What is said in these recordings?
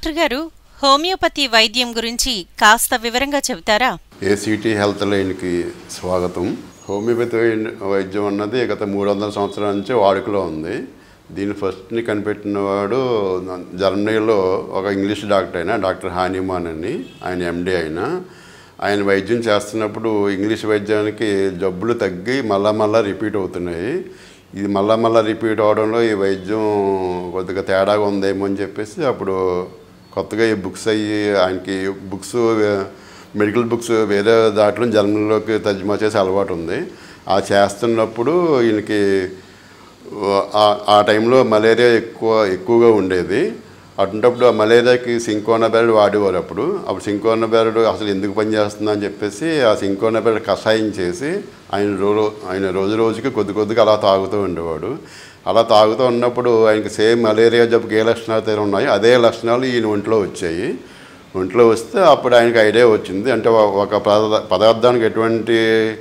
doctor గారు homeopathy వైద్యం గురించి కాస్త వివరంగా చెబుతారా ఏసీటీ హెల్త్ లైన్కి స్వాగతం హోమియోపతి వైద్యం అన్నది గత మూడు వందల సంవత్సరాల నుంచి వాడుకలో ఉంది దీన్ని ఫస్ట్ని కనిపెట్టిన వాడు జర్మనీలో ఒక ఇంగ్లీష్ డాక్టర్ అయిన డాక్టర్ హానిమాన్ అని ఆయన ఎండి అయిన ఆయన వైద్యం చేస్తున్నప్పుడు ఇంగ్లీష్ వైద్యానికి జబ్బులు తగ్గి మళ్ళా మళ్ళా రిపీట్ అవుతున్నాయి ఇది మళ్ళా మళ్ళా రిపీట్ అవడంలో ఈ వైద్యం కొద్దిగా తేడాగా ఉందేమో అని చెప్పేసి అప్పుడు కొత్తగా ఈ బుక్స్ అయ్యి ఆయనకి బుక్స్ మెడికల్ బుక్స్ వేరే దాంట్లో జర్మనీలోకి తర్జుమా చేసే అలవాటు ఉంది ఆ చేస్తున్నప్పుడు ఈయనకి ఆ- ఆ టైంలో మలేరియా ఎక్కువ ఎక్కువగా ఉండేది అటువంటప్పుడు ఆ మలేరియాకి సింకోనా బెరడు వాడేవారు అప్పుడు అప్పుడు సింకోనా బెరడు అసలు ఎందుకు పనిచేస్తుందని అని చెప్పేసి ఆ సింకోనా బెరడు కషాయం చేసి ఆయన రో ఆయన రోజు రోజుకి కొద్ది కొద్దిగా అలా తాగుతూ ఉండేవాడు అలా తాగుతూ ఉన్నప్పుడు ఆయనకి సేమ్ మలేరియా జబ్బుకి ఏ లక్షణాలు అయితే ఉన్నాయో అదే లక్షణాలు ఈయన ఒంట్లో వచ్చాయి ఒంట్లో వస్తే అప్పుడు ఆయనకి ఐడియా వచ్చింది అంటే ఒక- ఒక పదార్థ పదార్థానికి ఎటువంటి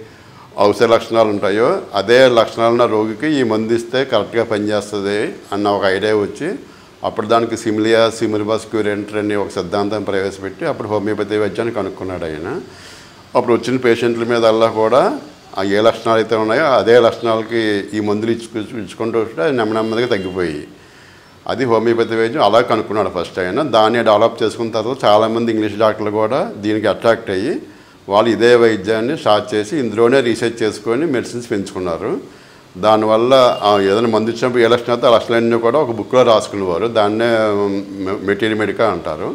ఔషధ లక్షణాలు ఉంటాయో అదే లక్షణాలున్న రోగికి ఈ మందు ఇస్తే కరెక్ట్గా పనిచేస్తుంది అన్న ఒక ఐడియా వచ్చి అప్పుడు దానికి సిమిలియా సిమిలిబాస్ క్యూరెంటర్ అని ఒక సిద్ధాంతం ప్రవేశపెట్టి అప్పుడు హోమియోపతి వైద్యాన్ని కనుక్కున్నాడు ఆయన అప్పుడు వచ్చిన పేషెంట్ల మీద అలా కూడా ఆ ఏ లక్షణాలు అయితే ఉన్నాయో అదే లక్షణాలకి ఈ మందులు ఇచ్చుకు ఇచ్చుకుంటూ వస్తే అది నెమ్మ నెమ్మదిగా తగ్గిపోయి అది హోమియోపతి వైద్యం అలా కనుక్కున్నాడు ఫస్ట్ ఆయన దాన్ని డెవలప్ చేసుకున్న తర్వాత చాలామంది ఇంగ్లీష్ డాక్టర్లు కూడా దీనికి అట్రాక్ట్ అయ్యి వాళ్ళు ఇదే వైద్యాన్ని స్టార్ట్ చేసి ఇందులోనే రీసెర్చ్ చేసుకొని మెడిసిన్స్ పెంచుకున్నారు దానివల్ల ఆ, ఏదైనా మందు ఇచ్చినప్పుడు ఏ లక్షణాలు అయితే ఆ లక్షణాలన్నీ కూడా ఒక బుక్లో రాసుకునేవారు దాన్నే మెటీరియల్ మెడికా అంటారు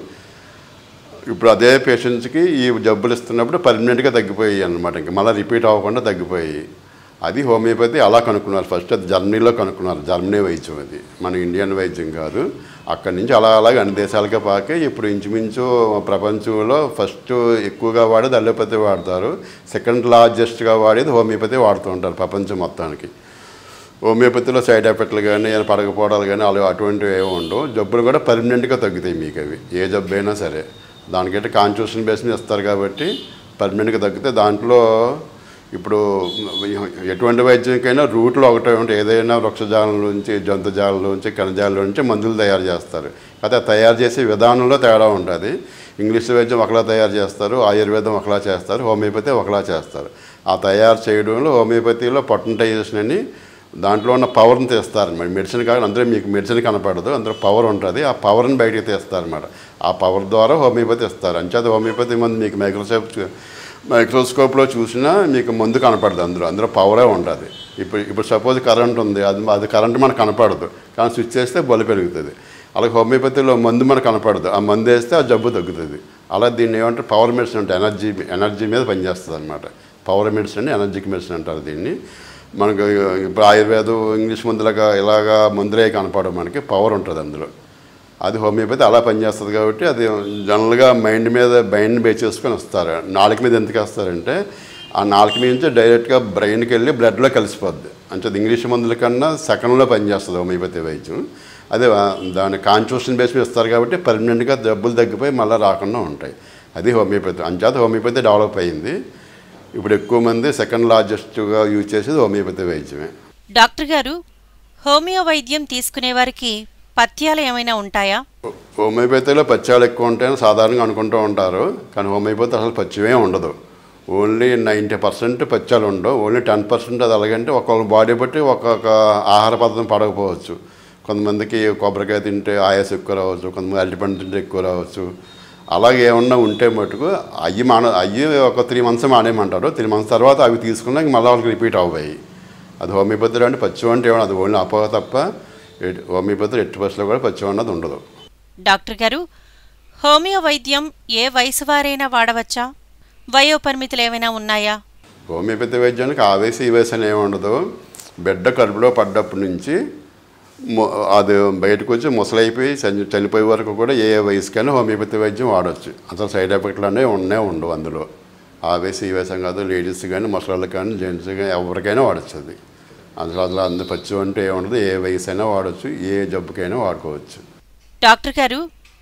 ఇప్పుడు అదే పేషెంట్స్కి ఈ జబ్బులు ఇస్తున్నప్పుడు పర్మనెంట్గా తగ్గిపోయాయి అనమాట ఇంకా మళ్ళీ రిపీట్ అవ్వకుండా తగ్గిపోయాయి అది హోమియోపతి అలా కనుక్కున్నారు ఫస్ట్ అది జర్మనీలో కనుక్కున్నారు జర్మనీ వైద్యం అది మన ఇండియన్ వైద్యం కాదు అక్కడి నుంచి అలా అలాగే అన్ని దేశాలకే పాకే ఇప్పుడు ఇంచుమించు ప్రపంచంలో ఫస్ట్ ఎక్కువగా వాడేది అల్లోపతి వాడతారు సెకండ్ లార్జెస్ట్గా వాడేది హోమియోపతి వాడుతూ ఉంటారు ప్రపంచం మొత్తానికి హోమియోపతిలో సైడ్ ఎఫెక్ట్లు కానీ ఏమైనా పడకపోవడాలు కానీ అలా అటువంటివి ఏమి ఉండవు జబ్బులు కూడా పర్మనెంట్గా తగ్గుతాయి మీకు అవి ఏ జబ్బు అయినా సరే దానికంటే కాన్స్టిట్యూషన్ బేస్ మీద ఇస్తారు కాబట్టి పర్మనెంట్గా తగ్గితే దాంట్లో ఇప్పుడు ఎటువంటి వైద్యంకైనా రూట్లో ఒకటే ఉంటాయి ఏదైనా వృక్షజాలం నుంచి జంతుజాలం నుంచి కణజాలం నుంచి మందులు తయారు చేస్తారు అయితే ఆ తయారు చేసే విధానంలో తేడా ఉంటుంది ఇంగ్లీష్ వైద్యం ఒకలా తయారు చేస్తారు ఆయుర్వేదం ఒకలా చేస్తారు హోమియోపతి ఒకలా చేస్తారు ఆ తయారు చేయడంలో హోమియోపతిలో పొటంటైజేషన్ అని దాంట్లో ఉన్న పవర్ని తీస్తారు మరి మెడిసిన్ కాదు అందరూ మీకు మెడిసిన్ కనపడదు అందులో పవర్ ఉంటుంది ఆ పవర్ని బయటికి తీస్తారు అన్నమాట ఆ పవర్ ద్వారా హోమియోపతి ఇస్తారు అంచేత హోమియోపతి మందు మీకు మైక్రోసాఫ్ట్ మైక్రోస్కోప్లో చూసినా మీకు ముందు కనపడదు అందులో అందులో పవరే ఉంటుంది ఇప్పుడు ఇప్పుడు సపోజ్ కరెంట్ ఉంది అది అది కరెంట్ మనకు కనపడదు కానీ స్విచ్ చేస్తే బలు పెరుగుతుంది అలాగే హోమియోపతిలో మందు మనకు కనపడదు ఆ మందు వేస్తే ఆ జబ్బు తగ్గుతుంది అలా దీన్ని ఏమంటే పవర్ మెడిసిన్ అంటే ఎనర్జీ ఎనర్జీ మీద పనిచేస్తుంది అనమాట పవర్ మెడిసిన్ అని ఎనర్జిక్ మెడిసిన్ అంటారు దీన్ని మనకు ఇప్పుడు ఆయుర్వేదం ఇంగ్లీష్ మందులుగా ఇలాగా మందులే కనపడవు మనకి పవర్ ఉంటుంది అందులో అది హోమియోపతి అలా పనిచేస్తుంది కాబట్టి అది జనరల్గా మైండ్ మీద మైండ్ బేస్ చేసుకొని వస్తారు నాలుక మీద ఎందుకు వేస్తారంటే ఆ నాలుక మీద నుంచి డైరెక్ట్గా బ్రెయిన్కి వెళ్ళి బ్లడ్లో కలిసిపోద్ది అంటే అది ఇంగ్లీష్ మందుల కన్నా సెకండ్లో పనిచేస్తుంది హోమియోపతి వైద్యం అదే ఆ, దాని కాన్స్టిట్యూషన్ బేస్ మీద ఇస్తారు కాబట్టి పర్మనెంట్గా జబ్బులు తగ్గిపోయి మళ్ళీ రాకుండా ఉంటాయి అది హోమియోపతి అంచేత హోమియోపతి డెవలప్ అయింది ఇప్పుడు ఎక్కువ మంది సెకండ్ లార్జెస్ట్గా యూజ్ చేసేది హోమియోపతి వైద్యమే డాక్టర్ గారు హోమియో వైద్యం తీసుకునే వారికి పథ్యాలు ఏమైనా ఉంటాయా హోమియోపతిలో పచ్చాలు ఎక్కువ ఉంటాయని సాధారణంగా అనుకుంటూ ఉంటారు కానీ హోమియోపతి అసలు పచ్చివే ఉండదు ఓన్లీ నైంటీ పర్సెంట్ పచ్చాలు ఉండవు ఓన్లీ టెన్ పర్సెంట్ అది అలాగంటే ఒక్కొక్క బాడీ బట్టి ఒక్కొక్క ఆహార పదార్థం పడకపోవచ్చు కొంతమందికి కొబ్బరికాయ తింటే ఆయాసం ఎక్కువ రావచ్చు కొంతమంది అరటిపండు తింటే ఎక్కువ రావచ్చు అలాగే ఏమన్నా ఉంటే మటుకు అయ్యి మాన అయ్యి ఒక త్రీ మంత్స్ మానేయమంటారు త్రీ మంత్స్ తర్వాత అవి తీసుకున్నాక మళ్ళీ వాళ్ళకి రిపీట్ అవ్వాయి అది హోమియోపతిలో అంటే పచ్చి అంటే ఏమన్నా అది ఓన్లీ అపోహ తప్ప ఎటు- హోమియోపతిలో ఎట్టి బస్సులో కూడా పచ్చి అన్నది ఉండదు డాక్టర్ గారు హోమియో వైద్యం ఏ వయసు వారైనా వాడవచ్చా వయోపరిమితులు ఏమైనా ఉన్నాయా హోమియోపతి వైద్యానికి ఆ వయసు ఈ వయసు అని ఏమి ఉండదు బిడ్డ కడుపులో పడ్డప్పటి నుంచి మొ- అది బయటకు వచ్చి ముసలైపోయి చని చనిపోయే వరకు కూడా ఏ వయసుకైనా హోమియోపతి వైద్యం వాడవచ్చు అసలు సైడ్ ఎఫెక్ట్లు అనేవి ఉండే ఉండవు అందులో ఆ వయసు ఈ వయసు అని కాదు లేడీస్ కానీ ముసలాళ్ళకి కానీ జెంట్స్ కానీ ఎవరికైనా వాడచ్చు అది అసలు అసలు అందు పచ్చి అంటే ఏముండదు ఏ వయసు అయినా వాడచ్చు ఏ జబ్బుకైనా వాడుకోవచ్చు డాక్టర్ గారు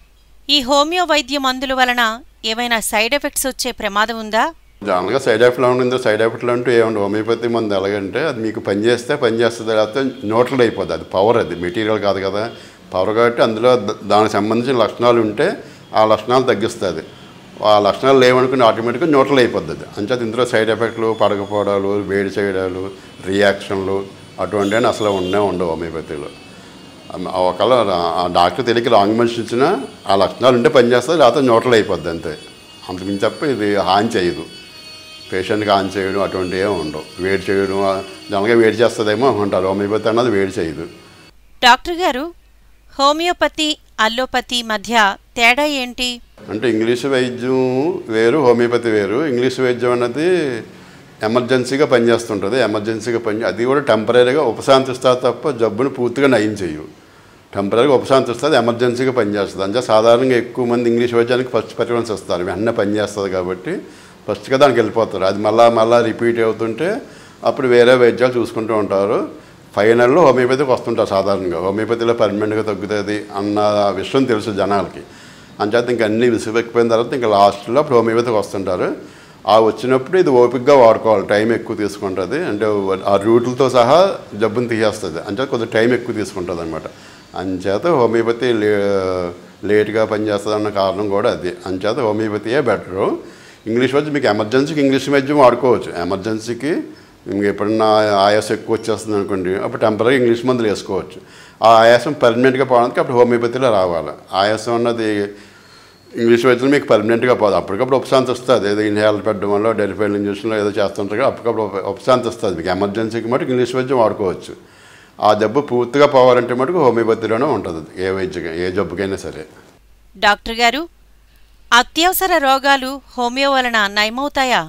ఈ హోమియో వైద్య మందుల వలన ఏమైనా సైడ్ ఎఫెక్ట్స్ వచ్చే ప్రమాదం ఉందా జనరల్గా సైడ్ ఎఫెక్ట్లు ఉండిందో సైడ్ ఎఫెక్ట్లు అంటూ ఏముండవు హోమియోపతి మందు ఎలాగంటే అది మీకు పని చేస్తే పని చేస్తుంది లేకపోతే న్యూట్రల్ అయిపోద్ది అది పవర్ అది మెటీరియల్ కాదు కదా పవర్ కాబట్టి అందులో ద- దానికి సంబంధించిన లక్షణాలు ఉంటే ఆ లక్షణాలు తగ్గిస్తుంది ఆ లక్షణాలు లేవనుకుని ఆటోమేటిక్గా న్యూట్రల్ అయిపోద్ది అది అంచేత ఇందులో సైడ్ ఎఫెక్ట్లు పడకపోవడాలు వేడి చేయడాలు రియాక్షన్లు అటువంటివి అసలు ఉండే ఉండవు హోమియోపతిలో ఆ- ఒకవేళ ఆ డాక్టర్ తెలియక రాంగ్ మనిషి ఇచ్చినా ఆ లక్షణాలు ఉంటే పనిచేస్తుంది లేకపోతే న్యూట్రల్ అయిపోద్ది అంతే అంతకుమించి తప్ప ఇది హాని చేయదు పేషెంట్కి హాని చేయడం అటువంటివి ఏమి ఉండవు వేడి చేయడం జనగా వేడి చేస్తుందేమో అనుకుంటారు హోమియోపతి అన్నది వేడి చేయదు డాక్టర్ గారు హోమియోపతి అల్లోపతి మధ్య తేడా ఏంటి అంటే ఇంగ్లీష్ వైద్యం వేరు హోమియోపతి వేరు ఇంగ్లీష్ వైద్యం అన్నది ఎమర్జెన్సీగా పనిచేస్తుంటుంది ఎమర్జెన్సీగా పని అది కూడా టెంపరీగా ఉపశాంతిస్తుంది తప్ప జబ్బును పూర్తిగా నయం చేయు టెంపరీగా ఉపశాంతిస్తుంది ఎమర్జెన్సీగా పనిచేస్తుంది అంటే సాధారణంగా ఎక్కువ మంది ఇంగ్లీష్ వైద్యానికి ఫస్ట్ ప్రిఫరెన్స్ ఇస్తారు వెంటనే పనిచేస్తుంది కాబట్టి ఫస్ట్గా దానికి వెళ్ళిపోతారు అది మళ్ళా మళ్ళా రిపీట్ అవుతుంటే అప్పుడు వేరే వైద్యాలు చూసుకుంటూ ఉంటారు ఫైనల్లో హోమియోపతికి వస్తుంటారు సాధారణంగా హోమియోపతిలో పర్మనెంట్గా తగ్గుతుంది అన్న విషయం తెలుసు జనాలకి అంచేత ఇంక అన్ని విసిపెక్కిపోయిన తర్వాత ఇంకా లాస్ట్లో అప్పుడు హోమియోపతికి వస్తుంటారు ఆ వచ్చినప్పుడు ఇది ఓపికగా వాడుకోవాలి టైం ఎక్కువ తీసుకుంటుంది అంటే ఆ రూట్లతో సహా జబ్బుని తీసేస్తుంది అంచేత కొద్దిగా టైం ఎక్కువ తీసుకుంటుంది అనమాట అంచేత హోమియోపతి లే లేట్గా పనిచేస్తుంది అన్న కారణం కూడా అది అంచేత హోమియోపతియే బెటరు ఇంగ్లీష్ వైద్యం మీకు ఎమర్జెన్సీకి ఇంగ్లీష్ వైద్యం వాడుకోవచ్చు ఎమర్జెన్సీకి మీకు ఎప్పుడన్నా ఆయాసం ఎక్కువ వచ్చేస్తుంది అనుకోండి అప్పుడు టెంపరీ ఇంగ్లీష్ మందులు వేసుకోవచ్చు ఆ ఆయాసం పర్మనెంట్గా పోవడానికి అప్పుడు హోమియోపతిలో రావాలి ఆయాసం అన్నది ఇంగ్లీష్ వైద్యం మీకు పర్మనెంట్గా పోదు అప్పటికప్పుడు ఉపశాంతి వస్తుంది ఏదో ఇన్హేల్ పెట్టడం వల్ల డెలిఫైల్ ఇంజక్షన్లో ఏదో చేస్తుంటారు కదా, అప్పటికప్పుడు ఉప- ఉపశాంతి వస్తుంది మీకు ఎమర్జెన్సీకి మటుకు ఇంగ్లీష్ వైద్యం వాడుకోవచ్చు ఆ జబ్బు పూర్తిగా పోవాలంటే మటుకు హోమియోపతిలోనే ఉంటుంది ఏ వైద్యం ఏ జబ్బుకైనా సరే డాక్టర్ గారు అత్యవసర రోగాలు హోమియో వలన నయమవుతాయా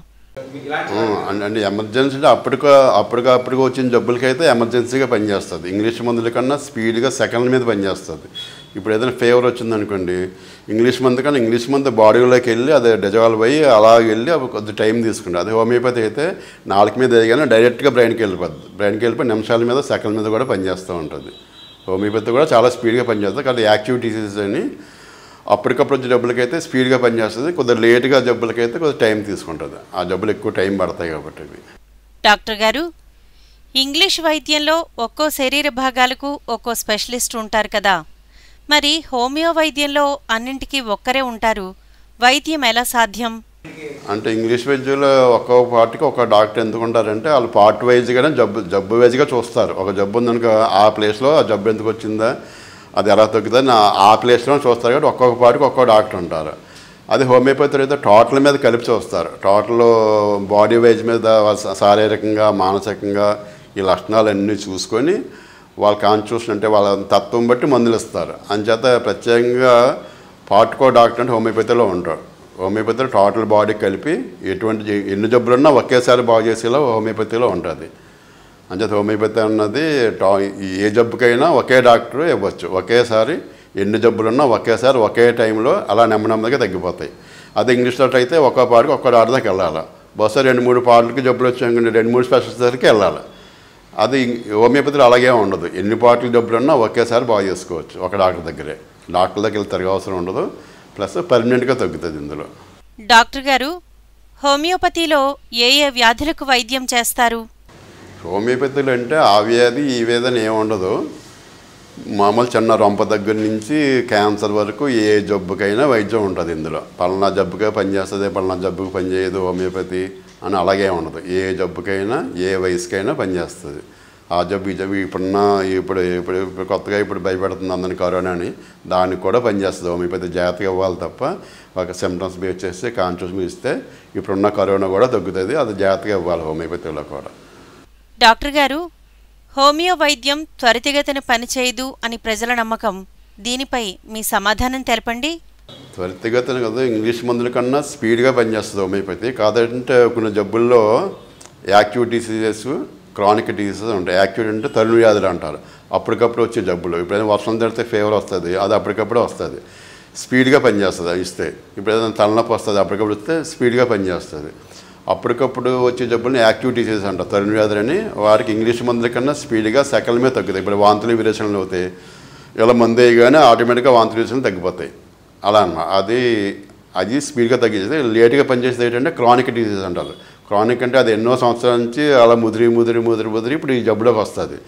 ఆ, అం- అంటే ఎమర్జెన్సీ అప్పటికో అప్పటికప్పటికి వచ్చిన జబ్బులకైతే ఎమర్జెన్సీగా పనిచేస్తుంది ఇంగ్లీష్ మందుల కన్నా స్పీడ్గా సెకండ్ల మీద పనిచేస్తుంది ఇప్పుడు ఏదైనా ఫీవర్ వచ్చిందనుకోండి ఇంగ్లీష్ మందు కన్నా ఇంగ్లీష్ మందు బాడీలోకి వెళ్ళి అది డిజాల్వ్ అయ్యి అలా వెళ్ళి అవి కొద్ది టైం తీసుకుంటుంది అదే హోమియోపతి అయితే నాలుగు మీద వేయగానే డైరెక్ట్గా బ్రెయిన్కి వెళ్ళిపోద్ది బ్రెయిన్కి వెళ్ళిపోయి నిమిషాల మీద సెకండ్ మీద కూడా పనిచేస్తూ ఉంటుంది హోమియోపతి కూడా చాలా స్పీడ్గా పనిచేస్తుంది కానీ యాక్టివ్ డిసీజెస్ అని అప్పటికప్పుడు వచ్చే జబ్బులకైతే స్పీడ్గా పనిచేస్తుంది కొద్దిగా లేట్గా జబ్బులకైతే కొద్దిగా టైం తీసుకుంటుంది ఆ జబ్బులు ఎక్కువ టైం పడతాయి కాబట్టి ఇవి డాక్టర్ గారు ఇంగ్లీష్ వైద్యంలో ఒక్కో శరీర భాగాలకు ఒక్కో స్పెషలిస్ట్ ఉంటారు కదా మరి హోమియో వైద్యంలో అన్నింటికీ ఒక్కరే ఉంటారు వైద్యం ఎలా సాధ్యం అంటే ఇంగ్లీష్ వైద్యంలో ఒక్కొక్క పార్టీకి ఒక డాక్టర్ ఎందుకు ఉంటారంటే వాళ్ళు పార్ట్ వైజ్గానే జబ్బు జబ్బు వైజ్గా చూస్తారు ఒక జబ్బు ఉందనుకో ఆ ప్లేస్లో ఆ జబ్బు ఎందుకు వచ్చిందా అది ఎలా తగ్గుతుందని ఆ- ఆ ప్లేస్లో చూస్తారు కాబట్టి ఒక్కొక్క పార్టీకి ఒక్కొక్క డాక్టర్ ఉంటారు అది హోమియోపతి అయితే టోటల్ మీద కలిపి చూస్తారు టోటల్ బాడీ వైజ్ మీద వాళ్ళ శారీరకంగా మానసికంగా ఈ లక్షణాలన్నీ చూసుకొని వాళ్ళ కాన్స్టిట్యూషన్ అంటే వాళ్ళ తత్వం బట్టి మందులు ఇస్తారు అంచేత ప్రత్యేకంగా పార్ట్కో డాక్టర్ అంటే హోమియోపతిలో ఉంటాడు హోమియోపతిలో టోటల్ బాడీ కలిపి ఎటువంటి జ- ఎన్ని జబ్బులున్నా ఒకేసారి బాగు చేసేలా హోమియోపతిలో ఉంటుంది అంచేత హోమియోపతి అన్నది టా ఏ జబ్బుకైనా ఒకే డాక్టర్ ఇవ్వచ్చు ఒకేసారి ఎన్ని జబ్బులున్నా ఒకేసారి ఒకే టైంలో అలా నెమ్మ నెమ్మదిగా తగ్గిపోతాయి అదే ఇంగ్లీష్ డాక్టర్ అయితే ఒక్కో పాటకి ఒక్కో డాక్టర్ దగ్గరికి వెళ్ళాలి బహుశా రెండు మూడు పాటలకి జబ్బులు వచ్చాయనుకోండి రెండు మూడు స్పెషలిస్ట్ దగ్గరికి వెళ్ళాలి అది హోమియోపతిలో అలాగే ఉండదు ఎన్ని పాటలు జబ్బులున్నా ఒకేసారి బాగు చేసుకోవచ్చు ఒక డాక్టర్ దగ్గరే డాక్టర్ దగ్గర తిరగ అవసరం ఉండదు ప్లస్ పర్మనెంట్గా తగ్గుతుంది ఇందులో డాక్టర్ గారు హోమియోపతిలో ఏ ఏ వ్యాధులకు వైద్యం చేస్తారు హోమియోపతిలో అంటే ఆ వ్యాధి ఈ వ్యాధి అని ఏమి ఉండదు మామూలు చిన్న రొంప దగ్గర నుంచి క్యాన్సర్ వరకు ఏ జబ్బుకైనా వైద్యం ఉంటుంది ఇందులో పలానా జబ్బుకే పనిచేస్తుంది పలానా జబ్బుకి పనిచేయదు హోమియోపతి అని అలాగే ఉండదు ఏ జబ్బుకైనా ఏ వయసుకైనా పనిచేస్తుంది ఆ జబ్బు ఈ జబ్బు ఇప్పుడున్న ఇప్పుడు ఇప్పుడు ఇప్పుడు కొత్తగా ఇప్పుడు భయపెడుతుంది అందరిని కరోనా అని దానికి కూడా పనిచేస్తుంది హోమియోపతి జాగ్రత్తగా ఇవ్వాలి తప్ప ఒక సిమ్టమ్స్ బేస్ చేస్తే కాన్షియస్ ఇస్తే ఇప్పుడున్న కరోనా కూడా తగ్గుతుంది అది జాగ్రత్తగా ఇవ్వాలి హోమియోపతిలో కూడా డాక్టర్ గారు హోమియో వైద్యం త్వరితగతిన పనిచేయదు అని ప్రజల నమ్మకం దీనిపై మీ సమాధానం తెలపండి త్వరితగతిన కదా ఇంగ్లీష్ మందుల కన్నా స్పీడ్గా పనిచేస్తుంది హోమియోపతి కాదంటే కొన్ని జబ్బుల్లో యాక్టివ్ డిసీజెస్ క్రానిక్ డిసీజెస్ ఉంటాయి యాక్టివ్ అంటే తరుణు వ్యాధులు అంటారు అప్పటికప్పుడు వచ్చే జబ్బులు ఇప్పుడైనా వర్షం తడితే ఫీవర్ వస్తుంది అది అప్పటికప్పుడే వస్తుంది స్పీడ్గా పనిచేస్తుంది అది ఇస్తే ఇప్పుడు ఏదైనా తలనొప్పి వస్తుంది అప్పటికప్పుడు వస్తే స్పీడ్గా పనిచేస్తుంది అప్పటికప్పుడు వచ్చే జబ్బుల్ని యాక్టివ్ డిసీజెస్ అంటారు తరుణు వ్యాధులని వారికి ఇంగ్లీష్ మందుల కన్నా స్పీడ్గా సెకండ్ మీద తగ్గుతాయి ఇప్పుడు వాంతులు విరేచనలు అవుతాయి ఇలా మందు వేయగానే ఆటోమేటిక్గా వాంతులు విరేచనలు తగ్గిపోతాయి అలా అన్నమాట అది అది స్పీడ్గా తగ్గించేది లేట్గా పనిచేసేది ఏంటంటే క్రానిక్ డిసీజ్ అంటారు క్రానిక్ అంటే అది ఎన్నో సంవత్సరాల నుంచి అలా ముదిరి ముదిరి ముదిరి ముదిరి ఇప్పుడు ఈ జబ్బులోకి వస్తుంది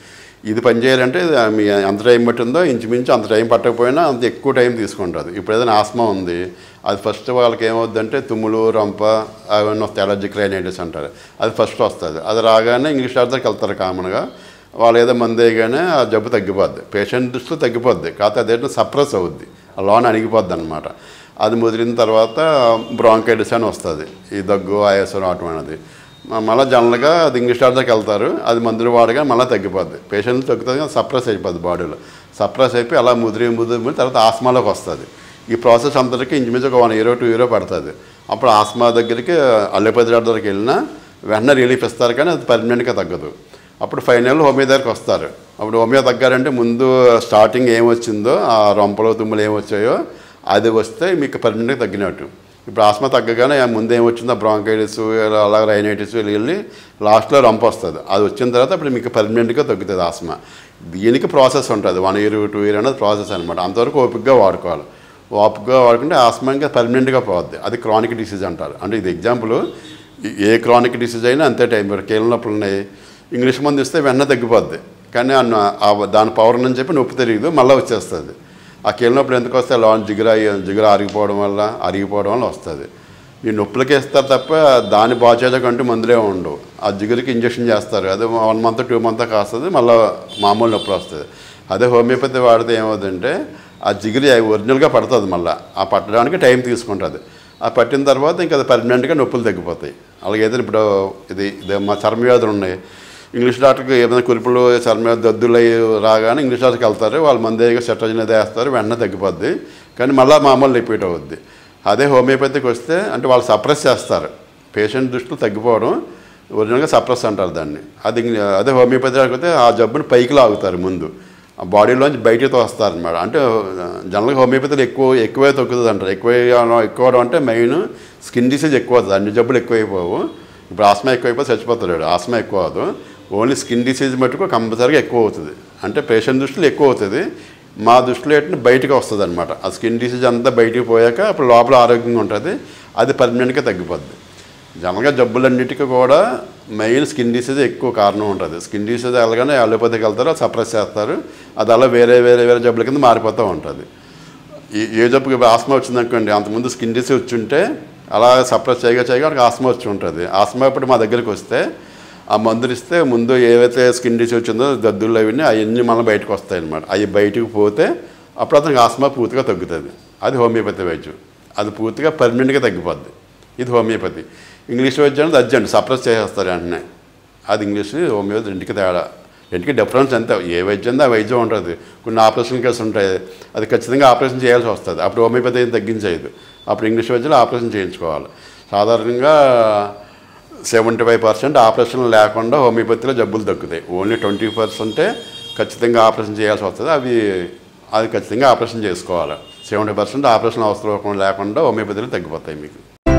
ఇది పని చేయాలంటే మీ ఎంత టైం పట్టిందో ఇంచుమించు అంత టైం పట్టకపోయినా అంత ఎక్కువ టైం తీసుకుంటుంది ఇప్పుడు ఏదైనా ఆస్మా ఉంది అది ఫస్ట్ వాళ్ళకి ఏమవుద్దంటే తుమ్ములు రంప అవన్నీ వస్తాయి అలర్జిక్ రైనైటిస్ అంటారు అది ఫస్ట్ వస్తుంది అది రాగానే ఇంగ్లీష్ డాక్టర్కి వెళ్తారు కామన్గా వాళ్ళు ఏదో మంది వేయగానే ఆ జబ్బు తగ్గిపోద్ది పేషెంట్ దృష్టిలో తగ్గిపోద్ది కాకపోతే అదేంటో సప్రెస్ అవుద్ది ఆ లోన్ అణిగిపోద్ది అనమాట అది ముదిరిన తర్వాత బ్రాంకైటిస్ అని వస్తుంది ఈ దగ్గు ఆయాసం రావటం అనేది మ- మళ్ళీ జనరల్గా అది ఇంగ్లీష్ డాక్టర్కి వెళ్తారు అది మందులు వాడగా మళ్ళీ తగ్గిపోద్ది పేషెంట్ తగ్గుతుంది కానీ సప్రెస్ అయిపోద్ది బాడీలో సప్రెస్ అయిపోయి అలా ముదిరి ముదిరి ముదిరి తర్వాత ఆస్మాలోకి వస్తుంది ఈ ప్రాసెస్ అంతటికి ఇంచుమించు ఒక వన్ ఇయర్ టూ ఇయర్ పడుతుంది అప్పుడు ఆస్మా దగ్గరికి అల్లోపతి డాక్టర్ దగ్గరికి వెళ్ళినా వెంటనే రిలీఫ్ ఇస్తారు కానీ అది పర్మనెంట్గా తగ్గదు అప్పుడు ఫైనల్ హోమియో దగ్గరికి వస్తారు అప్పుడు హోమియో తగ్గారంటే ముందు స్టార్టింగ్ ఏం వచ్చిందో ఆ రొంపలు తుమ్ములు ఏం వచ్చాయో అది వస్తే మీకు పర్మనెంట్గా తగ్గినట్టు ఇప్పుడు ఆస్మా తగ్గగానే ఆ ముందు ఏం వచ్చిందో బ్రాంకైటిస్ అలా రైనైటిస్ వెళ్ళి లాస్ట్లో రంప వస్తుంది అది వచ్చిన తర్వాత అప్పుడు మీకు పర్మనెంట్గా తగ్గుతుంది ఆస్మా దీనికి ప్రాసెస్ ఉంటుంది వన్ ఇయర్ టూ ఇయర్ అనేది ప్రాసెస్ అనమాట అంతవరకు ఓపికగా వాడుకోవాలి ఓపికగా వాడుకుంటే ఆస్మా ఇంకా పర్మనెంట్గా పోద్ది అది క్రానిక్ డిసీజ్ అంటారు అంటే ఇది ఎగ్జాంపుల్ ఏ క్రానిక్ డిసీజ్ అయినా అంతే టైం ఇప్పుడు కీళ్ళ నొప్పులు ఉన్నాయి ఇంగ్లీష్ మందు ఇస్తే వెన్న తగ్గిపోద్ది కానీ ఆ న- ఆ దాని పవర్ అని చెప్పి నొప్పి తెలియదు మళ్ళీ వచ్చేస్తుంది ఆ కీళ్ళ నొప్పులు ఎందుకు వస్తే లాన్ జిగుర జిగుర అరిగిపోవడం వల్ల అరిగిపోవడం వల్ల వస్తుంది ఈ నొప్పులకి ఇస్తారు తప్ప దాని బాచేజకంటూ మందులే ఉండవు ఆ జిగురికి ఇంజక్షన్ చేస్తారు అదే వన్ మంత్ టూ మంత్ కాస్తుంది మళ్ళీ మామూలు నొప్పులు వస్తుంది అదే హోమియోపతి వాడితే ఏమవుతుందంటే ఆ జిగురు ఒరిజినల్గా పడుతుంది మళ్ళీ ఆ పట్టడానికి టైం తీసుకుంటుంది ఆ పట్టిన తర్వాత ఇంకా అది పర్మనెంట్గా నొప్పులు తగ్గిపోతాయి అలాగే ఏదైనా ఇప్పుడు ఇది ఇది మా చర్మ వ్యాధులు ఉన్నాయి ఇంగ్లీష్ డాక్టర్కి ఏదైనా కురుపులు చర్మ దద్దులు అయ్యి రాగానే ఇంగ్లీష్ డాక్టర్కి వెళ్తారు వాళ్ళు మంది సెటజన్ అది వేస్తారు వెంటనే తగ్గిపోద్ది కానీ మళ్ళీ మామూలు రిపీట్ అవుద్ది అదే హోమియోపతికి వస్తే అంటే వాళ్ళు సప్రెస్ చేస్తారు పేషెంట్ దృష్టిలో తగ్గిపోవడం ఒరిజినల్గా సప్రెస్ అంటారు దాన్ని అది ఇంగ్- అదే హోమియోపతి అయితే ఆ జబ్బుని పైకి లాగుతారు ముందు ఆ బాడీలోంచి బయటికి తోస్తారు అనమాట అంటే జనరల్గా హోమియోపతిలో ఎక్కువ ఎక్కువే తొక్కుతుంది అంటారు ఎక్కువ ఎక్కువ అవడం అంటే మెయిన్ స్కిన్ డిసీజ్ ఎక్కువ అవుతుంది అన్ని జబ్బులు ఎక్కువైపోవు ఇప్పుడు ఆస్మా ఎక్కువైపోతే చచ్చిపోతాడు ఆస్మా ఎక్కువ అవ్వదు ఓన్లీ స్కిన్ డిసీజ్ మటుకు కంపల్సరీగా ఎక్కువ అవుతుంది అంటే పేషెంట్ దృష్టిలో ఎక్కువ అవుతుంది మా దృష్టిలో ఏంటంటే బయటకు వస్తుంది అనమాట ఆ స్కిన్ డిసీజ్ అంతా బయటికి పోయాక అప్పుడు లోపల ఆరోగ్యంగా ఉంటుంది అది పర్మనెంట్గా తగ్గిపోద్ది జనరల్గా జబ్బులన్నిటికీ కూడా మెయిన్ స్కిన్ డిసీజ్ ఎక్కువ కారణం ఉంటుంది స్కిన్ డిసీజ్ వెళ్ళగానే అలోపతికి వెళ్తారు సప్రెస్ చేస్తారు అది అలా వేరే వేరే వేరే జబ్బుల కింద మారిపోతూ ఉంటుంది ఈ ఏ జబ్బుకి ఇప్పుడు ఆస్మా వచ్చిందనుకోండి అంతకుముందు స్కిన్ డిసీజ్ వచ్చి ఉంటే అలా సప్రెస్ చేయగా చేయగా వాడికి ఆస్మా వచ్చి ఉంటుంది ఆస్మా ఇప్పుడు మా దగ్గరికి వస్తే ఆ మందులు ఇస్తే ముందు ఏవైతే స్కిన్ డిసీజ్ వచ్చిందో దద్దులు అవన్నీ అవన్నీ మళ్ళీ బయటకు వస్తాయి అనమాట అవి బయటకు పోతే అప్పుడు అతనికి ఆస్మా పూర్తిగా తగ్గుతుంది అది హోమియోపతి వైద్యం అది పూర్తిగా పర్మనెంట్గా తగ్గిపోద్ది ఇది హోమియోపతి ఇంగ్లీష్ వైద్యం అనేది అర్జెంట్ సప్రెస్ చేసేస్తారు వెంటనే అది ఇంగ్లీష్ హోమియోపతి రెండుకి తేడా రెండుకి డిఫరెన్స్ ఎంత ఏ వైద్యం ఆ వైద్యం ఉంటుంది కొన్ని ఆపరేషన్ కేసులు ఉంటాయి అది ఖచ్చితంగా ఆపరేషన్ చేయాల్సి వస్తుంది అప్పుడు హోమియోపతి ఏం తగ్గించేది అప్పుడు ఇంగ్లీష్ వైద్యంలో ఆపరేషన్ చేయించుకోవాలి సాధారణంగా సెవెంటీ ఫైవ్ పర్సెంట్ ఆపరేషన్ లేకుండా హోమియోపతిలో జబ్బులు తగ్గుతాయి ఓన్లీ ట్వంటీ పర్సెంటే ఖచ్చితంగా ఆపరేషన్ చేయాల్సి వస్తుంది అవి అది ఖచ్చితంగా ఆపరేషన్ చేసుకోవాలి సెవెంటీ పర్సెంట్ ఆపరేషన్ అవసరం లేకుండా హోమియోపతిలో తగ్గిపోతాయి మీకు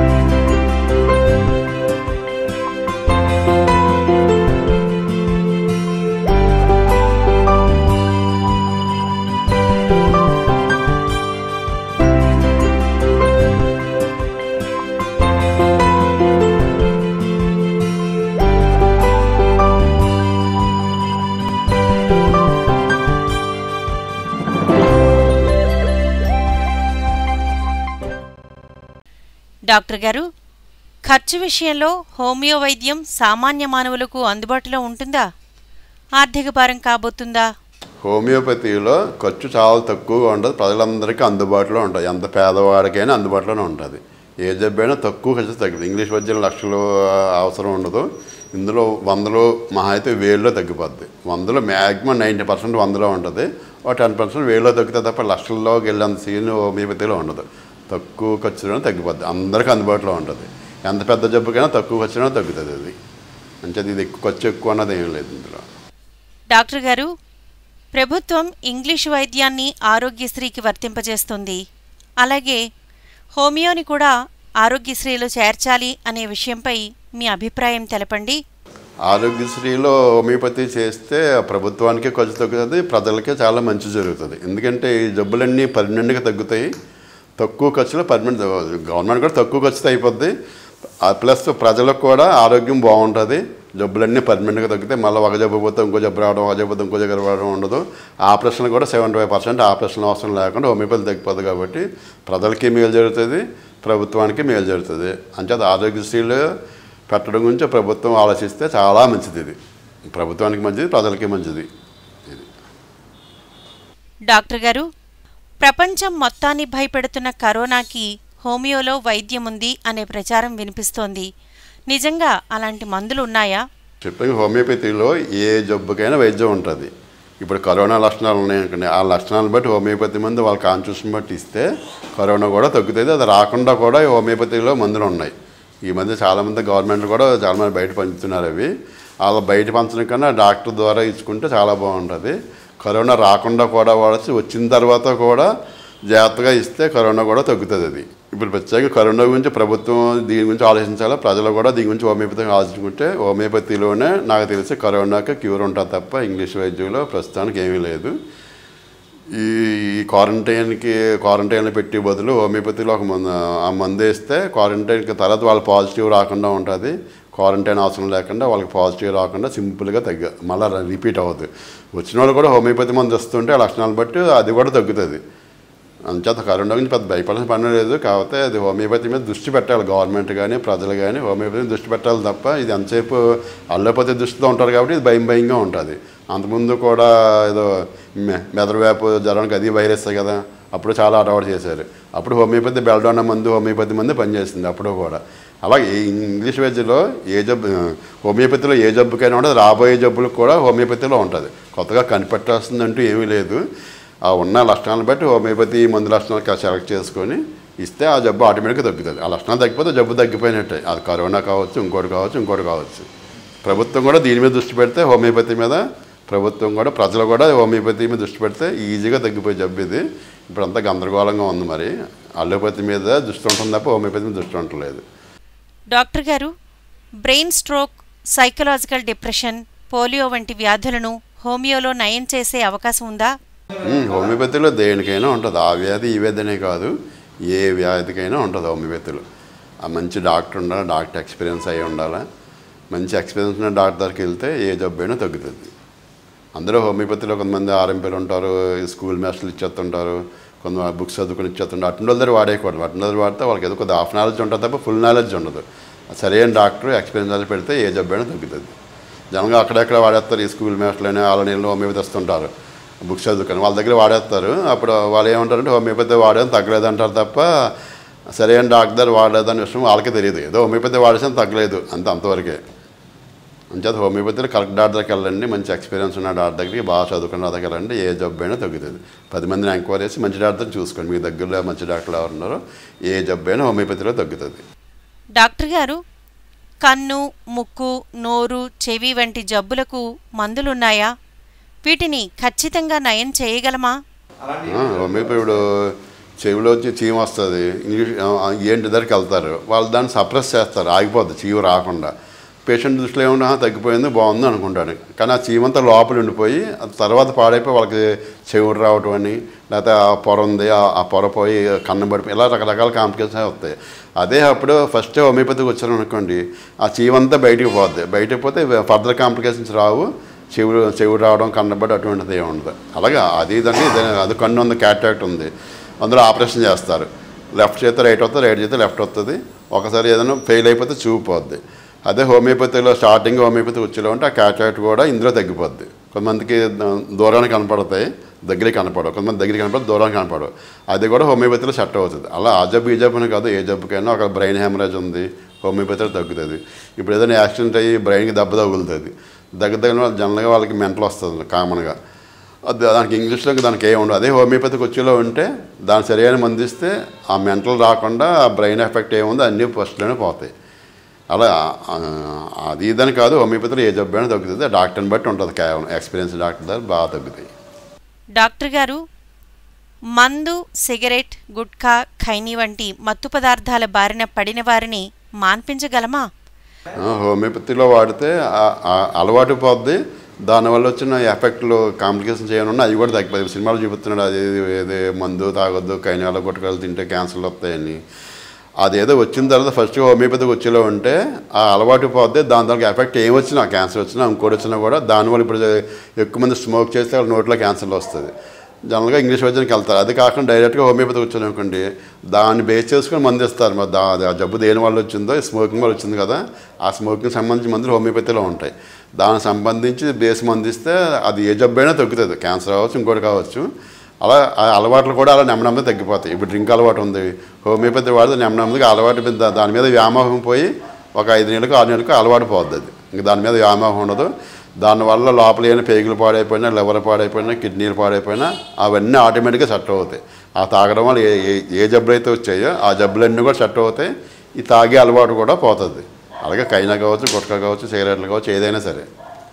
డాక్టర్ గారు ఖర్చు విషయంలో హోమియో వైద్యం సామాన్య మానవులకు అందుబాటులో ఉంటుందా ఆర్థిక భారం కాబోతుందా హోమియోపతిలో ఖర్చు చాలా తక్కువగా ఉంటుంది ప్రజలందరికీ అందుబాటులో ఉంటుంది ఎంత పేదవాడికైనా అందుబాటులోనే ఉంటుంది ఏ జబ్బైనా తక్కువ ఖర్చు తగ్గుతుంది ఇంగ్లీష్ వైద్యం లక్షలు అవసరం ఉండదు ఇందులో వందలు మహా అయితే వేల్లో తగ్గిపోద్ది వందలో మ్యాక్సిమం నైంటీ పర్సెంట్ వందలో ఉంటుంది ఒక టెన్ పర్సెంట్ వేల్లో తగ్గితే తప్ప లక్షల్లోకి వెళ్ళేంత సీన్ హోమియోపతిలో ఉండదు తక్కువ ఖర్చులోనే తగ్గిపోద్ది అందరికీ అందుబాటులో ఉంటుంది ఎంత పెద్ద జబ్బుకైనా తక్కువ ఖర్చులోనే తగ్గుతుంది అది అంటే ఇది ఎక్కువ ఖర్చు ఎక్కువ అన్నది ఏం లేదు ఇందులో డాక్టర్ గారు ప్రభుత్వం ఇంగ్లీష్ వైద్యాన్ని ఆరోగ్యశ్రీకి వర్తింపజేస్తుంది అలాగే హోమియోని కూడా ఆరోగ్యశ్రీలో చేర్చాలి అనే విషయంపై మీ అభిప్రాయం తెలపండి ఆరోగ్యశ్రీలో హోమియోపతి చేస్తే ప్రభుత్వానికి ఖర్చు తగ్గుతుంది ప్రజలకే చాలా మంచి జరుగుతుంది ఎందుకంటే ఈ జబ్బులన్నీ పర్మనెంట్గా తగ్గుతాయి తక్కువ ఖర్చులో పర్మనెంట్ గవర్నమెంట్ కూడా తక్కువ ఖర్చుతో అయిపోద్ది ఆ ప్లస్ ప్రజలకు కూడా ఆరోగ్యం బాగుంటుంది జబ్బులన్నీ పర్మనెంట్గా తగ్గితే మళ్ళీ ఒక జబ్బు పోతే ఇంకో జబ్బు రావడం ఒక జబ్బు పోతే ఇంకో జబ్బు రావడం ఉండదు ఆపరేషన్ కూడా సెవెంటీ ఫైవ్ పర్సెంట్ ఆపరేషన్ అవసరం లేకుండా హోమియోపతి తగ్గిపోతుంది కాబట్టి ప్రజలకి మేలు జరుగుతుంది ప్రభుత్వానికి మేలు జరుగుతుంది అంచేత ఆరోగ్యశ్రీలు పెట్టడం గురించి ప్రభుత్వం ఆలోచిస్తే చాలా మంచిది ఇది ప్రభుత్వానికి మంచిది ప్రజలకి మంచిది ఇది డాక్టర్ గారు ప్రపంచం మొత్తాన్ని భయపెడుతున్న కరోనాకి హోమియోలో వైద్యం ఉంది అనే ప్రచారం వినిపిస్తోంది నిజంగా అలాంటి మందులు ఉన్నాయా చెప్పిన హోమియోపతిలో ఏ జబ్బుకైనా వైద్యం ఉంటుంది ఇప్పుడు కరోనా లక్షణాలు ఉన్నాయనుకోండి ఆ లక్షణాలను బట్టి హోమియోపతి మందు వాళ్ళ కాన్స్టిట్యూషన్ బట్టి ఇస్తే కరోనా కూడా తగ్గుతుంది అది రాకుండా కూడా ఈ హోమియోపతిలో మందులు ఉన్నాయి ఈ మధ్య చాలామంది గవర్నమెంట్ కూడా చాలామంది బయట పంచుతున్నారు అవి అలా బయట పంచడం కన్నా డాక్టర్ ద్వారా ఇచ్చుకుంటే చాలా బాగుంటుంది కరోనా రాకుండా కూడా వాడచ్చు వచ్చిన తర్వాత కూడా జాగ్రత్తగా ఇస్తే కరోనా కూడా తగ్గుతుంది అది ఇప్పుడు ప్రత్యేకంగా కరోనా గురించి ప్రభుత్వం దీని గురించి ఆలోచించాలి ప్రజలు కూడా దీని గురించి హోమియోపతి ఆలోచించుకుంటే హోమియోపతిలోనే నాకు తెలిసి కరోనాకి క్యూర్ ఉంటుంది తప్ప ఇంగ్లీష్ వైద్యంలో ప్రస్తుతానికి ఏమీ లేదు ఈ ఈ క్వారంటైన్కి క్వారంటైన్లో పెట్టి బదులు హోమియోపతిలో ఒక మందు ఆ మందు వేస్తే క్వారంటైన్కి తర్వాత వాళ్ళు పాజిటివ్ రాకుండా ఉంటుంది క్వారంటైన్ అవసరం లేకుండా వాళ్ళకి పాజిటివ్ రాకుండా సింపుల్గా తగ్గ మళ్ళీ రిపీట్ అవ్వదు వచ్చిన వాళ్ళు కూడా హోమియోపతి మందు వస్తుంటే ఆ లక్షణాలు బట్టి అది కూడా తగ్గుతుంది అంచేత కరోనా గురించి పెద్ద భయపడాల్సిన పని లేదు కాకపోతే అది హోమియోపతి మీద దృష్టి పెట్టాలి గవర్నమెంట్ కానీ ప్రజలు కానీ హోమియోపతి మీద దృష్టి పెట్టాలి తప్ప ఇది ఎంతసేపు అల్లోపతి దృష్టిలో ఉంటారు కాబట్టి ఇది భయం భయంగా ఉంటుంది అంతకుముందు కూడా ఏదో మె మెదడువేపు జ్వరానికి అది వైరస్ కదా అప్పుడు చాలా అలవాటు చేశారు అప్పుడు హోమియోపతి బెల్డోనా మందు హోమియోపతి మందు పనిచేసింది అప్పుడు కూడా అలాగే ఈ ఇంగ్లీష్ వైద్యలో ఏ జబ్బు హోమియోపతిలో ఏ జబ్బుకైనా ఉంటుంది రాబోయే జబ్బులకు కూడా హోమియోపతిలో ఉంటుంది కొత్తగా కనిపెట్టాల్సిందంటూ ఏమీ లేదు ఆ ఉన్న లక్షణాలను బట్టి హోమియోపతి మందు లక్షణాలు సెలెక్ట్ చేసుకొని ఇస్తే ఆ జబ్బు ఆటోమేటిక్గా తగ్గుతుంది ఆ లక్షణాలు తగ్గిపోతే జబ్బు తగ్గిపోయినట్టే అది కరోనా కావచ్చు ఇంకోటి కావచ్చు ఇంకోటి కావచ్చు ప్రభుత్వం కూడా దీని మీద దృష్టి పెడితే హోమియోపతి మీద ప్రభుత్వం కూడా ప్రజలు కూడా హోమియోపతి మీద దృష్టి పెడితే ఈజీగా తగ్గిపోయే జబ్బు ఇది ఇప్పుడు అంతా గందరగోళంగా ఉంది మరి అల్లోపతి మీద దృష్టి ఉంటుంది తప్ప హోమియోపతి మీద దృష్టి ఉండలేదు డాక్టర్ గారు brain stroke psychological depression polio వంటి వ్యాధులను హోమియోలో నయం చేసే అవకాశం ఉందా ఉమ్, హోమియోపతిలో దేనికైనా ఉంటుంది ఆ వ్యాధి ఈ వ్యాధి అనే కాదు ఏ వ్యాధికైనా ఉంటుంది హోమియోపతిలో ఆ మంచి డాక్టర్ ఉండాలి డాక్టర్ ఎక్స్పీరియన్స్ అయి ఉండాలి మంచి ఎక్స్పీరియన్స్ ఉన్న డాక్టర్ దగ్గరికి వెళ్తే ఏ జబ్బు అయినా తగ్గుతుంది అందరూ హోమియోపతిలో కొంతమంది ఆర్ఎంపీలు ఉంటారు స్కూల్ మాస్టర్లు ఇచ్చేస్తుంటారు కొంతమంది బుక్స్ చదువుకుని ఇచ్చేస్తుంటారు అటు దగ్గర వాడేయకూడదు అటు దగ్గర వాడితే వాళ్ళకి ఏదో కొద్దిగా హాఫ్ నాలెడ్జ్ ఉంటుంది తప్ప ఫుల్ నాలెడ్జ్ ఉండదు సరైన డాక్టర్ ఎక్స్పీరియన్స్ అది పెడితే ఏ జబ్బు అయినా తగ్గుతుంది జనంగా అక్కడెక్కడ వాడేస్తారు ఈ స్కూల్ మాస్టర్లని వాళ్ళ నీళ్ళు హోమియోపతి వస్తుంటారు బుక్స్ చదువుకొని వాళ్ళ దగ్గర వాడేస్తారు అప్పుడు వాళ్ళు ఏమంటారంటే హోమియోపతి వాడేది తగ్గలేదు అంటారు తప్ప సరైన డాక్టర్ వాడలేదని విషయం వాళ్ళకే తెలియదు ఏదో హోమియోపతి వాడేసిన తగ్గలేదు అంత అంతవరకే అంచేత హోమియోపతిలో కరెక్ట్ డాక్టర్ దగ్గరికి వెళ్ళండి మంచి ఎక్స్పీరియన్స్ ఉన్న డాక్టర్ దగ్గరికి బాగా చదువుకున్న డాక్టర్ దగ్గరికి వెళ్ళండి ఏ జబ్బు అయినా తగ్గుతుంది పది మందిని ఎంక్వైరీ చేసి మంచి డాక్టర్ చూసుకోండి మీ దగ్గరలో మంచి డాక్టర్లు ఎవరు ఉన్నారో ఏ జబ్బు అయినా హోమియోపతిలో తగ్గుతుంది డాక్టర్ గారు కన్ను ముక్కు నోరు చెవి వంటి జబ్బులకు మందులున్నాయా వీటిని ఖచ్చితంగా నయం చేయగలమా ఆ, హోమియోపతి ఇప్పుడు చెవిలో వచ్చి చీమ వస్తుంది ఇంగ్లీష్ ఆ, ఏంటి దగ్గరికి వెళ్తారు వాళ్ళు దాన్ని సప్రెస్ చేస్తారు ఆగిపోద్ది చీమ రాకుండా పేషెంట్ దృష్టిలో ఏమన్నా "ఆ, తగ్గిపోయింది బాగుంది అనుకుంటాడు కానీ ఆ చీమంతా లోపల ఉండిపోయి అది తర్వాత పాడైపోయి వాళ్ళకి చెవుడు రావటం అని లేకపోతే ఆ పొర ఉంది ఆ- ఆ పొర పోయి కన్ను పడిపోయి ఇలా రకరకాల కాంప్లికేషన్స్ వస్తాయి అదే అప్పుడు ఫస్ట్ హోమియోపతికి వచ్చారు అనుకోండి ఆ చీమంతా బయటికి పోద్ది బయటకు పోతే ఫర్దర్ కాంప్లికేషన్స్ రావు చెవుడు చెవుడు రావడం కన్నబడి అటువంటిది ఏమి ఉండదు అలాగే అది ఇదండి ఇదే అది కన్ను ఉంది క్యాటాక్ట్ ఉంది అందులో ఆపరేషన్ చేస్తారు లెఫ్ట్ చేస్తే రైట్ వస్తుంది రైట్ చేస్తే లెఫ్ట్ వస్తుంది ఒకసారి ఏదైనా ఫెయిల్ అయిపోతే చూపుపోద్ది అదే హోమియోపతిలో స్టార్టింగ్ హోమియోపతి వచ్చేలో ఉంటే ఆ క్యాటాక్ట్ కూడా ఇందులో తగ్గిపోద్ది కొంతమందికి ద- దూరానికి కనపడతాయి దగ్గరికి కనపడవు కొంతమంది దగ్గరికి కనపడదు దూరానికి కనపడవు అది కూడా హోమియోపతిలో సెట్ అవుతుంది అలా ఆ జబ్బు ఈ జబ్బు అని కాదు ఏ జబ్బుకైనా ఒక బ్రెయిన్ హెమరేజ్ ఉంది హోమియోపతిలో తగ్గుతుంది ఇప్పుడు ఏదైనా యాక్సిడెంట్ అయ్యి బ్రెయిన్కి దెబ్బ తగులుతుంది దగ్గర దగ్గర వాళ్ళు జనరల్గా వాళ్ళకి మెంటల్ వస్తుంది కామన్గా అది దానికి ఇంగ్లీష్లో ఇంకా దానికి ఏమి ఉండదు అదే హోమియోపతికి వచ్చేలో ఉంటే దాని సరైన మందిస్తే ఆ మెంటల్ రాకుండా ఆ బ్రెయిన్ ఎఫెక్ట్ ఏముందో అన్నీ ఫస్ట్లోనే పోతాయి అలా ఆ, అది ఇదని కాదు హోమియోపతిలో ఏ జబ్బు అయినా తగ్గుతుంది డాక్టర్ని బట్టి ఉంటుంది కేవలం ఎక్స్పీరియన్స్ డాక్టర్ దగ్గర బాగా తగ్గుతాయి డాక్టర్ గారు మందు సిగరెట్ గుట్కా ఖైనీ వంటి మత్తు పదార్థాల బారిన పడిన వారిని మాన్పించగలమా ఆ, హోమియోపతిలో వాడితే ఆ- ఆ అలవాటు పోద్ది దానివల్ల వచ్చిన ఎఫెక్ట్లు కాంప్లికేషన్స్ ఏమైనా అవి కూడా తగ్గిపోతాయి సినిమాలు చూపుతున్నాడు అది ఇది ఏది మందు తాగొద్దు కైనాలు కొట్టుకెళ్ళి తింటే క్యాన్సర్లు వస్తాయని అదేదో వచ్చిన తర్వాత ఫస్ట్ హోమియోపతికి వచ్చేలో ఉంటే ఆ అలవాటు పోతే దాని దానికి ఎఫెక్ట్ ఏం వచ్చినా క్యాన్సర్ వచ్చినా ఇంకోటి వచ్చినా కూడా దానివల్ల ఇప్పుడు ఎక్కువ మంది స్మోక్ చేస్తే వాళ్ళ నోట్లో క్యాన్సర్లు వస్తుంది జనరల్గా ఇంగ్లీష్ వైద్యానికి వెళ్తారు అది కాకుండా డైరెక్ట్గా హోమియోపతి వచ్చాను అనుకోండి దాన్ని బేస్ చేసుకొని మందు ఇస్తారు మరి దా ఆ జబ్బు దేని వల్ల వచ్చిందో స్మోకింగ్ వల్ల వచ్చింది కదా ఆ స్మోకింగ్ సంబంధించిన మందులు హోమియోపతిలో ఉంటాయి దానికి సంబంధించి బేస్ మందు ఇస్తే అది ఏ జబ్బు అయినా తగ్గుతుంది క్యాన్సర్ అవ్వచ్చు ఇంకోటి కావచ్చు అలా ఆ అలవాట్లు కూడా అలా నెమ్మది తగ్గిపోతాయి ఇప్పుడు డ్రింక్ అలవాటు ఉంది హోమియోపతి వాడితే నెమ్మదిగా అలవాటు మీద దాని మీద వ్యామోహం పోయి ఒక ఐదు నెలలకు ఆరు నెలలకు అలవాటు పోద్ది అది ఇంక దాని మీద వ్యామోహం ఉండదు దానివల్ల లోపల ఏమైనా పేగులు పాడైపోయినా లివర్ పాడైపోయినా కిడ్నీలు పాడైపోయినా అవన్నీ ఆటోమేటిక్గా సెట్ అవుతాయి ఆ తాగడం వల్ల ఏ ఏ- ఏ జబ్బులు అయితే వచ్చాయో ఆ జబ్బులన్నీ కూడా సెట్ అవుతాయి ఈ తాగే అలవాటు కూడా పోతుంది అలాగే కైనా కావచ్చు గుట్కా కావచ్చు సిగరెట్లు కావచ్చు ఏదైనా సరే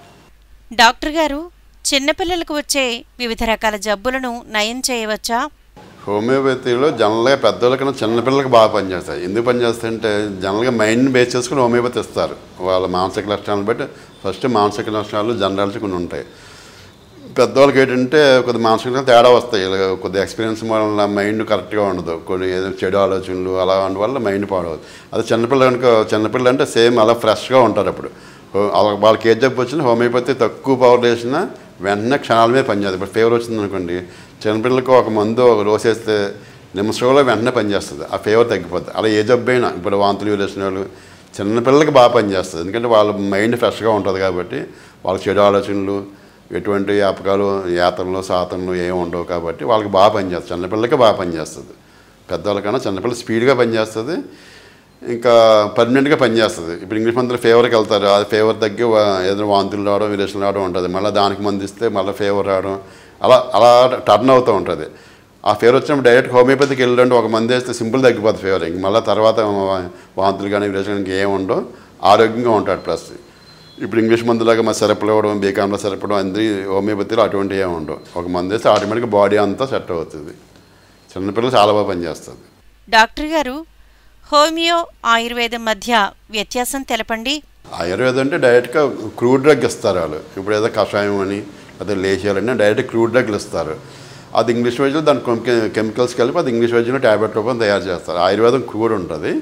డాక్టర్ గారు చిన్నపిల్లలకు వచ్చే వివిధ రకాల జబ్బులను నయం చేయవచ్చా హోమియోపతిలో జనరల్గా పెద్దవాళ్ళకన్నా చిన్నపిల్లలకి బాగా పనిచేస్తాయి ఎందుకు పనిచేస్తాయంటే జనరల్గా మైండ్ని బేస్ చేసుకుని హోమియోపతి ఇస్తారు వాళ్ళ మానసిక లక్షణాలను బట్టి ఫస్ట్ మానసిక లక్షణాలు జనరల్స్ కొన్ని ఉంటాయి పెద్దవాళ్ళకి ఏంటంటే కొద్ది మానసికంగా తేడా వస్తాయి ఇలా కొద్ది ఎక్స్పీరియన్స్ వల్ల మైండ్ కరెక్ట్గా ఉండదు కొన్ని ఏదో చెడు ఆలోచనలు అలా ఉండడం వల్ల మైండ్ పాడవదు అదే చిన్నపిల్ల కనుక చిన్నపిల్ల అంటే సేమ్ అలా ఫ్రెష్గా ఉంటారు అప్పుడు హో- అలా వాళ్ళకి ఏ జబ్బు వచ్చినా హోమియోపతి తక్కువ పవర్ వేసినా వెంటనే క్షణాల మీద పనిచేస్తుంది ఇప్పుడు ఫీవర్ వచ్చింది అనుకోండి చిన్నపిల్లలకు ఒక మందు ఒక డోస్ వేస్తే నిమిషంలో వెంటనే పనిచేస్తుంది ఆ ఫీవర్ తగ్గిపోతుంది అలా ఏ జబ్బు అయినా ఇప్పుడు వాంతులు వేసిన వాళ్ళు చిన్నపిల్లలకి బాగా పనిచేస్తుంది ఎందుకంటే వాళ్ళ మైండ్ ఫ్రెష్గా ఉంటుంది కాబట్టి వాళ్ళ చెడు ఆలోచనలు ఎటువంటి వ్యాపకాలు యాతనలు సాతనలు ఏమి ఉండవు కాబట్టి వాళ్ళకి బాగా పనిచేస్తుంది చిన్నపిల్లలకి బాగా పనిచేస్తుంది పెద్దవాళ్ళకన్నా చిన్నపిల్లలు స్పీడ్గా పనిచేస్తుంది ఇంకా పర్మనెంట్గా పనిచేస్తుంది ఇప్పుడు ఇంగ్లీష్ మందులు ఫేవర్కి వెళ్తారు అది ఫేవర్ తగ్గి వా- ఏదైనా వాంతులు రావడం విరేషన్ రావడం ఉంటుంది మళ్ళీ దానికి మందు ఇస్తే మళ్ళీ ఫేవర్ రావడం అలా అలా టర్న్ అవుతూ ఉంటుంది ఆ ఫేవర్ వచ్చినప్పుడు డైరెక్ట్ హోమియోపతికి వెళ్ళండి ఒక మంది వేస్తే సింపుల్ తగ్గిపోతుంది ఫేవర్ ఇంక మళ్ళీ తర్వాత వా- వాంతులు కానీ విరేషన్ కానీ ఏమి ఉండవు ఆరోగ్యంగా ఉంటాడు ప్లస్ ఇప్పుడు ఇంగ్లీష్ మందులాగా మా సిరప్లు ఇవ్వడం బీకాంలో సిరప్ ఇవ్వడం అందరి హోమియోపతిలో అటువంటివి ఏమి ఉండవు ఒక మందు వేస్తే ఆటోమేటిక్గా బాడీ అంతా సెట్ అవుతుంది చిన్నపిల్లలు చాలా బాగా పనిచేస్తుంది డాక్టర్ గారు హోమియో ఆయుర్వేదం మధ్య వ్యత్యాసం తెలపండి ఆయుర్వేదం అంటే డైరెక్ట్గా క్రూడ్ డ్రగ్ ఇస్తారు వాళ్ళు ఇప్పుడు ఏదో కషాయం అని లేదా లేచాలని డైరెక్ట్ క్రూడ్ డ్రగ్లు ఇస్తారు అది ఇంగ్లీష్ వైద్యులు దాని కెమి- కెమికల్స్ కలిపి అది ఇంగ్లీష్ వైద్యులు ట్యాబ్లెట్ రూపం తయారు చేస్తారు ఆయుర్వేదం క్రూడ్ ఉంటుంది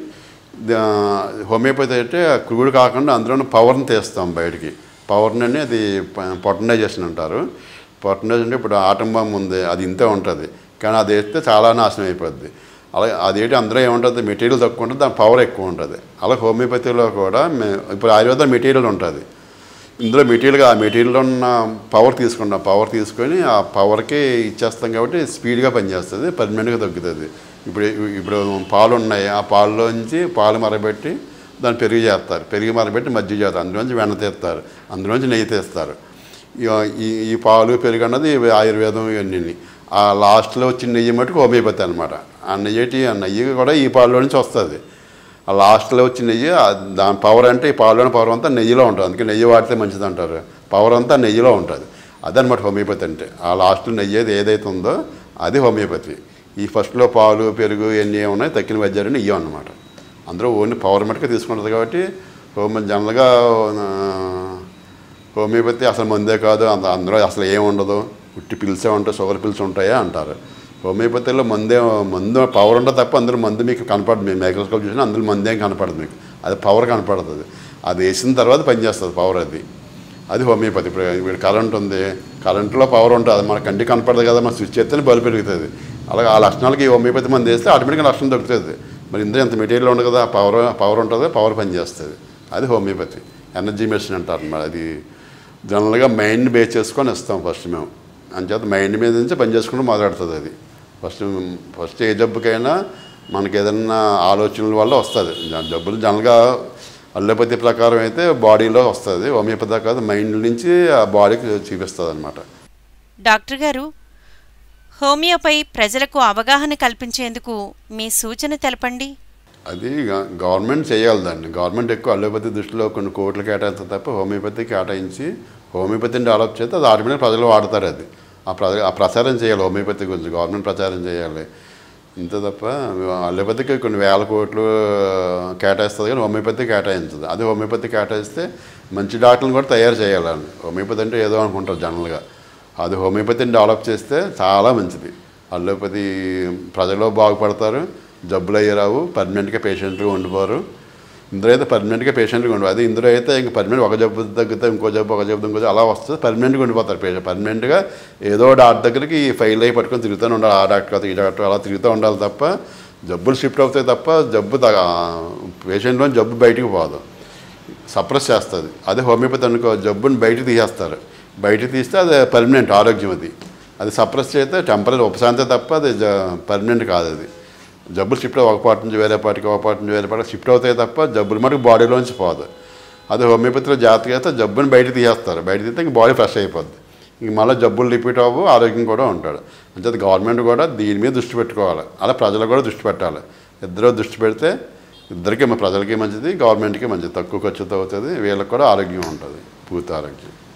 దా- హోమియోపతి అయితే ఆ క్రూడ్ కాకుండా అందులో పవర్ని తీస్తాం బయటికి పవర్ని అని అది పొటనైజేషన్ అంటారు పొటనైజ్ అంటే ఇప్పుడు ఆటం బాంబు ఉంది అది ఇంతే ఉంటుంది కానీ అది వేస్తే చాలా నాశనం అయిపోద్ది అలాగే అదేంటి అందులో ఏముంటుంది మెటీరియల్ తక్కువ ఉంటుంది దాని పవర్ ఎక్కువ ఉంటుంది అలా హోమియోపతిలో కూడా మే- ఇప్పుడు ఆయుర్వేదం మెటీరియల్ ఉంటుంది ఇందులో మెటీరియల్గా ఆ మెటీరియల్లో ఉన్న పవర్ తీసుకుంటాం పవర్ తీసుకొని ఆ పవర్కి ఇచ్చేస్తాం కాబట్టి స్పీడ్గా పనిచేస్తుంది పర్మనెంట్గా తగ్గుతుంది ఇప్పుడు ఇప్పుడు పాలు ఉన్నాయి ఆ పాలలోంచి పాలు మరబెట్టి దాన్ని పెరుగు చేస్తారు పెరుగు మరబెట్టి మజ్జిగ చేస్తారు అందులోంచి వెన్న తీస్తారు అందులోంచి నెయ్యి తీస్తారు ఇక ఈ ఈ పాలు పెరుగు అన్నది ఇవి ఆయుర్వేదం ఇవన్నీ ఆ లాస్ట్లో వచ్చిన నెయ్యి మటుకు హోమియోపతి అనమాట ఆ నెయ్యి ఆ నెయ్యి కూడా ఈ పాలలో నుంచి వస్తుంది ఆ లాస్ట్లో వచ్చిన నెయ్యి ఆ దాని పవర్ అంటే ఈ పాలులోని పవర్ అంతా నెయ్యిలో ఉంటుంది అందుకే నెయ్యి వాడితే మంచిది అంటారు పవర్ అంతా నెయ్యిలో ఉంటుంది అదనమాట హోమియోపతి అంటే ఆ లాస్ట్లో నెయ్యి ఏది ఏదైతే ఉందో అది హోమియోపతి ఈ ఫస్ట్లో పాలు పెరుగు ఇవన్నీ ఉన్నాయి తక్కిన వైద్యాలని ఇవ్వం అనమాట అందరూ ఓన్లీ పవర్ మటుకు తీసుకుంటుంది కాబట్టి హోమి జనరల్గా ఆ, హోమియోపతి అసలు మందే కాదు అంత అందులో అసలు ఏమి ఉండదు ఉట్టి పిల్సే ఉంటాయి షుగర్ పిల్స్ ఉంటాయా అంటారు హోమియోపతిలో మందే మందు పవర్ ఉండదు తప్ప అందులో మందు మీకు కనపడదు మీకు మైక్రోస్కోప్ చూసినా అందులో మందేం కనపడదు మీకు అది పవర్ కనపడుతుంది అది వేసిన తర్వాత పనిచేస్తుంది పవర్ అది అది హోమియోపతి ఇప్పుడు ఇప్పుడు కరెంట్ ఉంది కరెంట్లో పవర్ ఉంటుంది అది మన కంటికి కనపడదు కదా మన స్విచ్ చేస్తేనే బల్బు పెరుగుతుంది అలాగే ఆ లక్షణాలకి ఈ హోమియోపతి మంది వేస్తే ఆటోమేటిక్గా లక్షణం దొరుకుతుంది మరి ఇందులో ఎంత మెటీరియల్ ఉండదు కదా పవర్ పవర్ ఉంటుంది పవర్ పనిచేస్తుంది అది హోమియోపతి ఎనర్జీ మెషిన్ అంటారు అన్నమాట అది జనరల్గా మైండ్ బేస్ చేసుకొని ఇస్తాం ఫస్ట్ మేము అంచేత మైండ్ మీద నుంచి పని చేసుకుంటూ మొదలెడుతుంది అది ఫస్ట్ ఫస్ట్ ఏ జబ్బుకైనా మనకి ఏదన్నా ఆలోచనల వల్ల వస్తుంది జబ్బులు జనరల్గా అల్లోపతి ప్రకారం అయితే బాడీలో వస్తుంది హోమియోపతి కాదు మైండ్ నుంచి ఆ బాడీకి చూపిస్తుంది అనమాట డాక్టర్ గారు హోమియోపై ప్రజలకు అవగాహన కల్పించేందుకు మీ సూచన తెలపండి అది గ- గవర్నమెంట్ చేయాలి దాన్ని గవర్నమెంట్ ఎక్కువ అల్లోపతి దృష్టిలో కొన్ని కోట్లు కేటాయిస్తుంది తప్ప హోమియోపతి కేటాయించి హోమియోపతిని డెవలప్ చేస్తే అది ఆటోమేటిక్ ప్రజలు వాడతారు అది ఆ ప్రజ ఆ ప్రచారం చేయాలి హోమియోపతి గురించి గవర్నమెంట్ ప్రచారం చేయాలి ఇంతే తప్ప అల్లోపతికి కొన్ని వేల కోట్లు కేటాయిస్తుంది కానీ హోమియోపతి కేటాయించదు అది హోమియోపతి కేటాయిస్తే మంచి డాక్టర్లను కూడా తయారు చేయాలని హోమియోపతి అంటే ఏదో అనుకుంటారు జనరల్గా అది హోమియోపతిని డెవలప్ చేస్తే చాలా మంచిది అల్లోపతి ప్రజలు బాగుపడతారు జబ్బులు అయ్యి రావు పర్మనెంట్గా పేషెంట్గా ఉండిపోరు ఇందులో అయితే పర్మనెంట్గా పేషెంట్గా ఉండవు అదే ఇందులో అయితే ఇంక పర్మనెంట్ ఒక జబ్బు తగ్గితే ఇంకో జబ్బు ఒక జబ్బు ఇంకో జబ్బు అలా వస్తుంది పర్మనెంట్గా ఉండిపోతారు పేషెంట్ పర్మనెంట్గా ఏదో డాక్టర్ దగ్గరికి ఫైల్ అయ్యి పట్టుకొని తిరుగుతూనే ఉండాలి ఆ డాక్టర్ కాదు ఈ డాక్టర్ అలా తిరుగుతూ ఉండాలి తప్ప జబ్బులు షిఫ్ట్ అవుతాయి తప్ప జబ్బు పేషెంట్లో జబ్బు బయటికి పోదు సప్రెస్ చేస్తుంది అదే హోమియోపతి అనుకో జబ్బుని బయటికి తీసేస్తారు బయటికి తీస్తే అది పర్మనెంట్ ఆరోగ్యం అది అది సప్రెస్ చేస్తే టెంపరీ ఉపశాంతే తప్ప అది పర్మనెంట్ కాదు అది జబ్బులు షిఫ్ట్ ఒక పార్ట్ నుంచి వేరే పార్టీకి ఒక పార్ట్ నుంచి వేరే పార్టీకి షిఫ్ట్ అవుతాయి తప్ప జబ్బులు మటుకు బాడీలోంచి పోదు అదే హోమియోపతిలో జాగ్రత్తగా అయితే జబ్బుని బయట తీసేస్తారు బయట తీస్తే ఇంక బాడీ ఫ్రెష్ అయిపోద్ది ఇంక మళ్ళీ జబ్బులు రిపీట్ అవ్వు ఆరోగ్యం కూడా ఉంటాడు అంటే గవర్నమెంట్ కూడా దీని మీద దృష్టి పెట్టుకోవాలి అలా ప్రజలు కూడా దృష్టి పెట్టాలి ఇద్దరు దృష్టి పెడితే ఇద్దరికి ప్రజలకి మంచిది గవర్నమెంట్కి మంచిది తక్కువ ఖర్చుతో అవుతుంది వీళ్ళకి కూడా ఆరోగ్యం ఉంటుంది పూర్తి ఆరోగ్యం